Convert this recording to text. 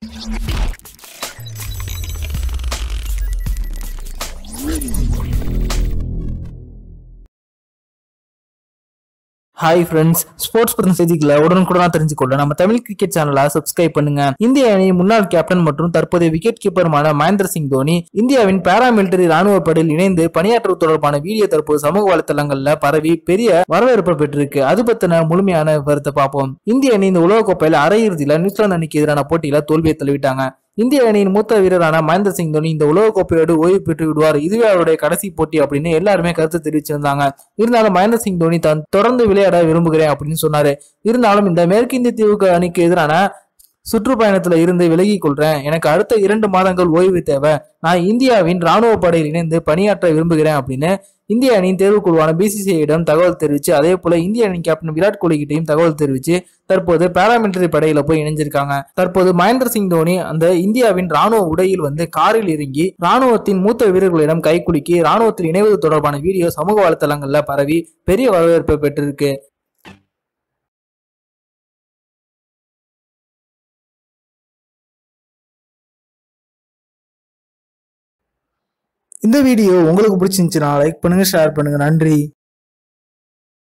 hi friends sports பத்தின செய்திகளை உடனுக்குடனா தெரிஞ்சுக்கொள்ள நம்ம தமிழ் கிரிக்கெட் சேனலை சப்ஸ்கிரைப் பண்ணுங்க இந்திய அணி முன்னாள் கேப்டன் மற்றும் தற்போதைய விக்கெட் கீப்பருமான மகேந்திர சிங் தோனி இந்தியாவின் பாராமிலிட்டரி ராணுவ படையில் இணைந்து பணியாற்றுவது தொடர்பான வீடியோ தற்போது சமூக வலைத்தளங்கள்ல பரவி பெரிய வரவேற்பு பெற்றிருக்கு அது பத்தின முழுமையான விவரத்தை பார்ப்போம் இந்திய அணி இந்த உலகக்கோப்பையில அரையிறுதியில நியூசிலாந்து அணிக்கு எதிரான போட்டியில தோல்வியை தழுவிட்டாங்க இந்திய அணியின் மூத்த வீரரான மகேந்திர சிங் தோனி இந்த உலகக்கோப்பையோடு ஓய்வு பெற்று விடுவார் இதுவே அவருடைய கடைசி போட்டி அப்படின்னு எல்லாருமே கருத்து தெரிவிச்சிருந்தாங்க இருந்தாலும் மகேந்திர சிங் தோனி தான் தொடர்ந்து விளையாட விரும்புகிறேன் அப்படின்னு சொன்னாரு இருந்தாலும் இந்த மேற்கிந்திய தீவுக்கு அணிக்கு எதிரான சுற்றுப்பயணத்துல இருந்து விலகிக் கொள்றேன் எனக்கு அடுத்த இரண்டு மாதங்கள் ஓய்வு தேவை நான் இந்தியாவின் ராணுவ படையில் இணைந்து பணியாற்ற விரும்புகிறேன் அப்படின்னு இந்திய அணியின் தேர்வுக்குழுவான பிசிசிஐயிடம் தகவல் தெரிவிச்சு அதே போல இந்திய அணி கேப்டன் விராட் கோலி கிட்டையும் தகவல் தெரிவிச்சு தற்போது பாராமிலிட்டரி படையில போய் இணைஞ்சிருக்காங்க தற்போது மகேந்திர சிங் தோனி அந்த இந்தியாவின் ராணுவ உடையில் வந்து காரில் இறங்கி ராணுவத்தின் மூத்த வீரர்களிடம் கைக்குலுக்கி ராணுவத்தில் இணைவது தொடர்பான வீடியோ சமூக வலைத்தளங்கள்ல பரவி பெரிய வரவேற்பை பெற்றிருக்கு இந்த வீடியோ உங்களுக்கு பிடிச்சிருந்துச்சுன்னா லைக் பண்ணுங்க ஷேர் பண்ணுங்க நன்றி